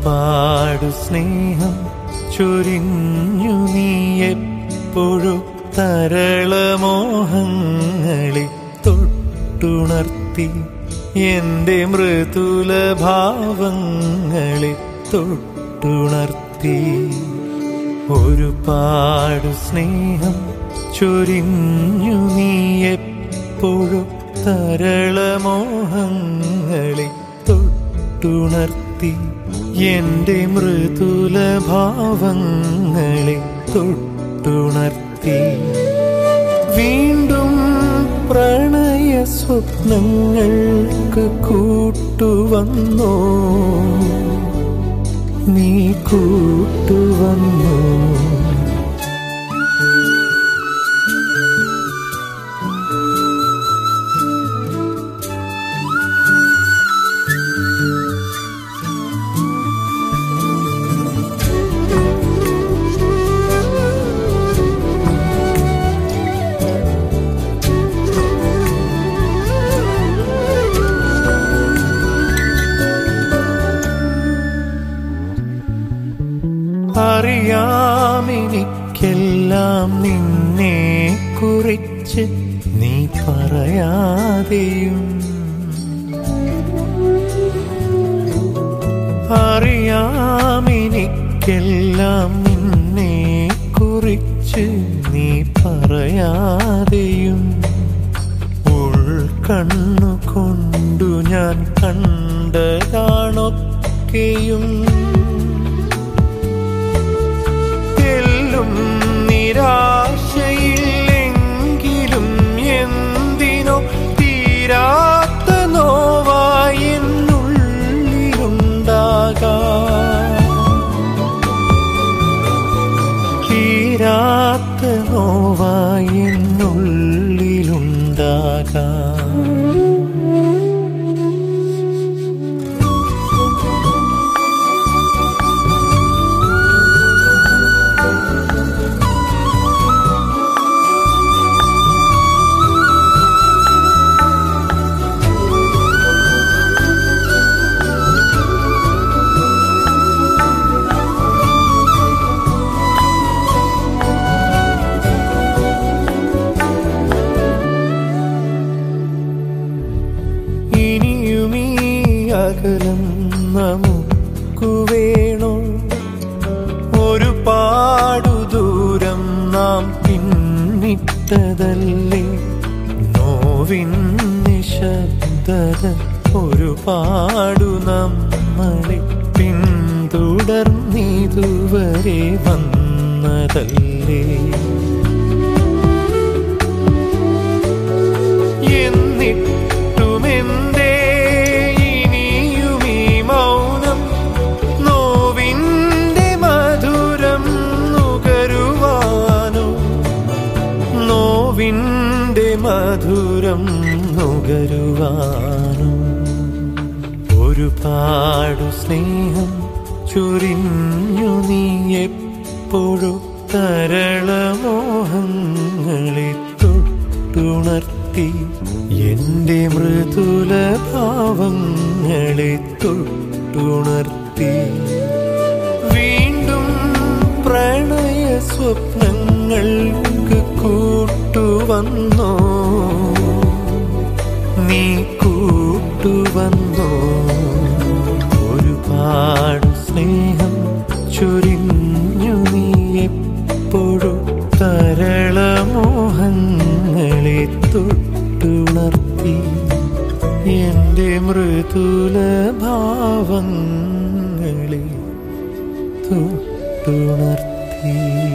ഒരുപാടു സ്നേഹം ചൊരിഞ്ഞു നീ എപ്പോഴും തരളമോഹങ്ങളെ തൊട്ടുണർത്തി എന്റെ മൃദുല ഭാവങ്ങളെ തൊട്ടുണർത്തി ഒരുപാടു സ്നേഹം ചൊരിഞ്ഞു നീ എപ്പോഴും തരളമോഹങ്ങളെ തൊട്ടുണർത്തി എന്റെ മൃദുല ഭാവങ്ങളെ തൊട്ടുണർത്തി വീണ്ടും പ്രണയ സ്വപ്നങ്ങൾക്ക് കൂട്ടുവന്നോ നീ കൂട്ടുവന്നോ അറിയാമെനിക്കെല്ലാം നിന്നെ കുറിച്ച് നീ പറയാതെയും അറിയാമെനിക്കെല്ലാം നിന്നെ കുറിച്ച് നീ പറയാതെയും ഉൾക്കണ്ണു കൊണ്ടു ഞാൻ കണ്ടതാണൊക്കെയും തെല്ലും നിരാശയില്ലെങ്കിലും എന്തിനോ തീരാത്ത നോവായി എന്നുള്ളിലുണ്ടാകാം തീരാത്ത നോവായി എന്നുള്ളിലുണ്ടാകാം ഇനിയുമീ അകലം നമുക്കു വേണോ ഒരുപാടു ദൂരം നാം പിന്നിട്ടതല്ലേ നോവിൻ നിശബ്ദത ഒരുപാടു നമ്മളെ പിന്തുടർന്നിതുവരെ വന്നതല്ലേ എന്നിട്ടുമെന്തേ ഇനിയും ഈ മൗനം നോവിൻ്റെ മധുരം നുകരുവാനോ നോവിൻ്റെ മധുരം നുകരുവാനോ ഒരുപാടു സ്നേഹം ചൊരിഞ്ഞു നീ എപ്പോഴും തരളമോഹങ്ങളെ തൊട്ടുണർത്തി എന്റെ മൃദുല ഭാവങ്ങളെ തൊട്ടുണർത്തി വീണ്ടും പ്രണയ സ്വപ്നങ്ങൾക്ക് കൂട്ടുവന്നോ നീ കൂട്ടുവന്നോ ഒരുപാട് സ്നേഹം ചൊരിഞ്ഞു നീ എപ്പോഴും തരളമോഹങ്ങളെ തൊട്ടുണർത്തി എന്റെ മൃദുല ഭാവങ്ങളെ തൊട്ടുണർത്തി